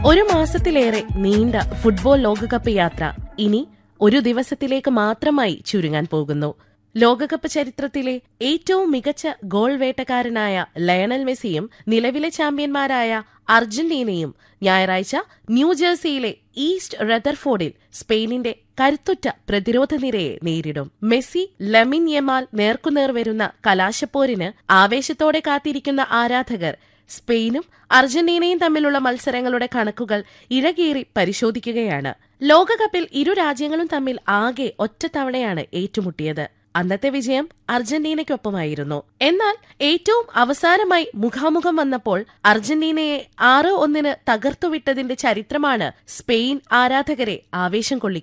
ഒരു മാസത്തിലേറെ നീണ്ട ഫുട്ബോൾ ലോകകപ്പ് യാത്ര ഇനി ഒരു ദിവസത്തിലേക്ക് മാത്രമായി ചുരുങ്ങാൻ പോകുന്നു ലോകകപ്പ് ചരിത്രത്തിലെ ഏറ്റവും മികച്ച ഗോൾ വേട്ടക്കാരനായ ലയണൽ മെസ്സിയും നിലവിലെ ചാമ്പ്യന്മാരായ അർജന്റീനയും ഞായറാഴ്ച ന്യൂജേഴ്സിയിലെ ഈസ്റ്റ് റദർഫോർഡിൽ സ്പെയിനിന്റെ കരുത്തുറ്റ പ്രതിരോധ നിരയെ നേരിടും മെസ്സി ലമിൻ യമാൽ നേർക്കുനേർ വരുന്ന കലാശപ്പോരിന് ആവേശത്തോടെ കാത്തിരിക്കുന്ന ആരാധകർ സ്പെയിനും അർജന്റീനയും തമ്മിലുള്ള മത്സരങ്ങളുടെ കണക്കുകൾ ഇഴകീറി പരിശോധിക്കുകയാണ് ലോകകപ്പിൽ ഇരു രാജ്യങ്ങളും തമ്മിൽ ആകെ ഒറ്റത്തവണയാണ് ഏറ്റുമുട്ടിയത് അന്നത്തെ വിജയം അർജന്റീനയ്ക്കൊപ്പമായിരുന്നു എന്നാൽ ഏറ്റവും അവസാനമായി മുഖാമുഖം വന്നപ്പോൾ അർജന്റീനയെ ആറ് ഒന്നിന് തകർത്തുവിട്ടതിന്റെ ചരിത്രമാണ് സ്പെയിൻ ആരാധകരെ ആവേശം കൊള്ളിക്കുന്നത്